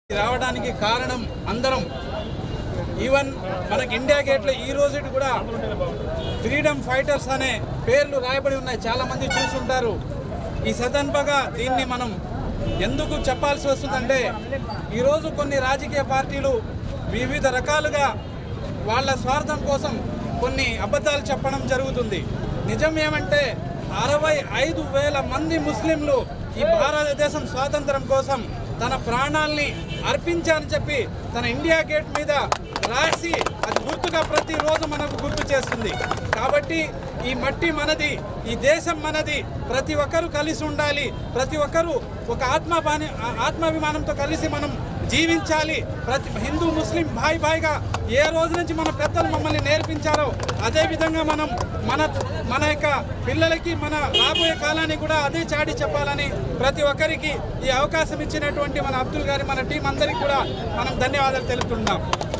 రావడానికి కారణం అందరం ఈవెన్ మనకి ఇండియా గేట్లో ఈ రోజు కూడా ఫ్రీడమ్ ఫైటర్స్ అనే పేర్లు రాయబడి ఉన్నాయి చాలా మంది చూస్తుంటారు ఈ సదన్పగా దీన్ని మనం ఎందుకు చెప్పాల్సి వస్తుందంటే ఈరోజు కొన్ని రాజకీయ పార్టీలు వివిధ రకాలుగా వాళ్ళ స్వార్థం కోసం కొన్ని అబద్ధాలు చెప్పడం జరుగుతుంది నిజం ఏమంటే అరవై ఐదు వేల మంది ముస్లింలు ఈ భారతదేశం స్వాతంత్రం కోసం తన ప్రాణాల్ని అర్పించారని చెప్పి తన ఇండియా గేట్ మీద రాసి అది గుర్తుగా ప్రతిరోజు మనకు గుర్తు చేస్తుంది కాబట్టి ఈ మట్టి మనది ఈ దేశం మనది ప్రతి ఒక్కరూ కలిసి ఉండాలి ప్రతి ఒక్కరూ ఒక ఆత్మాభాని ఆత్మాభిమానంతో కలిసి మనం జీవించాలి ప్రతి హిందూ ముస్లిం భాయ్ భాయ్గా ఏ రోజు నుంచి మన పెద్దలు మమ్మల్ని నేర్పించారో అదే విధంగా మనం మన మన యొక్క పిల్లలకి మన రాబోయే కాలాన్ని కూడా అదే చాటి చెప్పాలని ప్రతి ఒక్కరికి ఈ అవకాశం ఇచ్చినటువంటి మన అబ్దుల్ గారి మన టీం అందరికీ కూడా మనం ధన్యవాదాలు తెలుపుతున్నాం